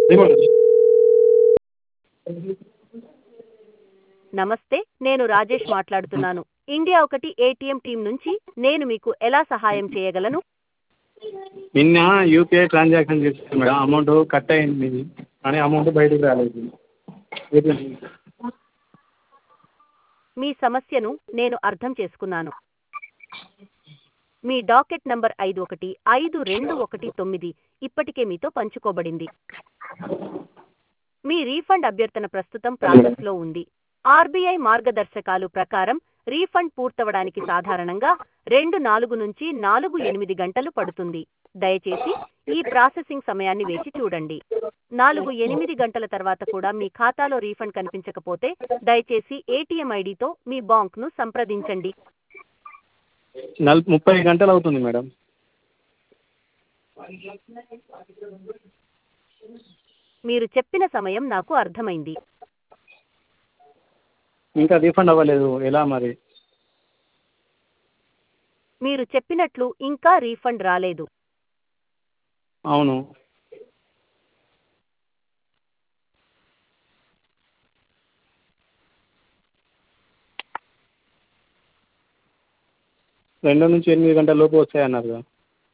నమస్తే నేను రాజేష్ మాట్లాడుతున్నాను ఇండియా ఒకటి ఏటీఎం టీం నుంచి నేను మీకు ఎలా సహాయం చేయగలను నిన్న యూపీఐ ట్రాన్సాక్షన్ చేశాను మేడం అమౌంట్ కట్ అయింది కానీ అమౌంట్ బయటకు రాలేదు ఏటీఎం మీ సమస్యను నేను అర్థం చేసుకున్నాను మీ డాకెట్ నంబర్ ఐదు ఒకటి ఐదు రెండు ఒకటి తొమ్మిది ఇప్పటికే మీతో పంచుకోబడింది మీ రీఫండ్ అభ్యర్థన ప్రస్తుతం ప్రాసెస్లో ఉంది ఆర్బీఐ మార్గదర్శకాలు ప్రకారం రీఫండ్ పూర్తవడానికి సాధారణంగా రెండు నాలుగు నుంచి నాలుగు ఎనిమిది గంటలు పడుతుంది దయచేసి ఈ ప్రాసెసింగ్ సమయాన్ని వేచి చూడండి నాలుగు ఎనిమిది గంటల తర్వాత కూడా మీ ఖాతాలో రీఫండ్ కనిపించకపోతే దయచేసి ఏటీఎం ఐడితో మీ బాంక్ను సంప్రదించండి నల్ ముప్పై గంటలు అవుతుంది మేడం మీరు చెప్పిన సమయం నాకు అర్థమైంది ఇంకా రీఫండ్ అవ్వలేదు ఎలా మరి మీరు చెప్పినట్లు ఇంకా రీఫండ్ రాలేదు అవును రెండు నుంచి ఎనిమిది గంటల లోపు వస్తాయన్నారు కదా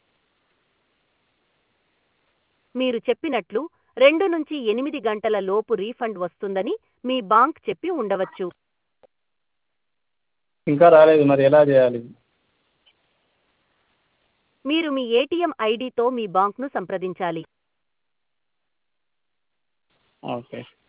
మీరు చెప్పినట్లు రెండు నుంచి ఎనిమిది గంటల లోపు రీఫండ్ వస్తుందని మీ బాంక్ చెప్పి ఉండవచ్చు ఇంకా రాలేదు మరి ఎలా చేయాలి మీరు మీ ఏటీఎం ఐడితో మీ బాంక్ను సంప్రదించాలి ఓకే